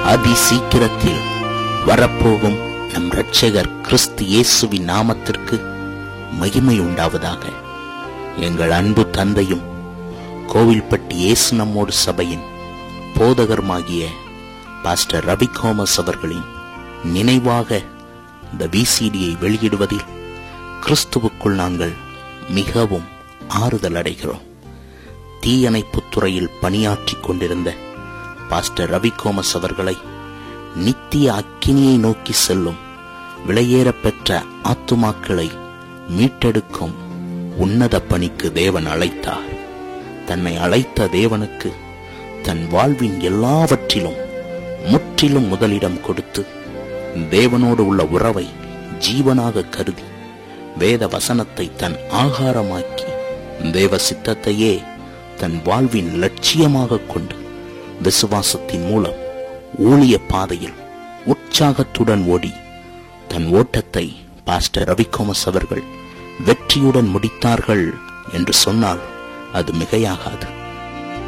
அதி சீக்கிரத்தில் வரப்போகும் நம் இரட்சகர் கிறிஸ்து இயேசுவின் நாமத்திற்கு மகிமை உண்டாவதாக எங்கள் அன்பு தந்தையும் கோவில்பட்டி இயேசு நம்மோடு சபையின் போதகருமாகிய பாஸ்டர் ரவி கோமஸ் அவர்களின் நினைவாக இந்த விசிடியை வெளியிடுவதில் கிறிஸ்துவுக்குள் நாங்கள் மிகவும் ஆறுதல் அடைகிறோம் தீயணைப்புத் துறையில் பணியாற்றிக் கொண்டிருந்த பாஸ்டர் ரவி கோமஸ் அவர்களை நித்திய அக்கினியை நோக்கி செல்லும் விலையேறப் பெற்ற ஆத்துமாக்களை மீட்டெடுக்கும் உன்னத பணிக்கு தேவன் அழைத்தார் தன்னை அழைத்த தேவனுக்கு தன் வாழ்வின் எல்லாவற்றிலும் முற்றிலும் முதலிடம் கொடுத்து தேவனோடு உள்ள உறவை ஜீவனாக கருதி வேத வசனத்தை தன் ஆகாரமாக்கி தேவ சித்தத்தையே தன் வாழ்வின் லட்சியமாக கொண்டு விசுவாசத்தின் மூலம் ஊழிய பாதையில் உற்சாகத்துடன் ஓடி தன் ஓட்டத்தை பாஸ்டர் ரவிகோமஸ் அவர்கள் வெற்றியுடன் முடித்தார்கள் என்று சொன்னால் அது மிகையாகாது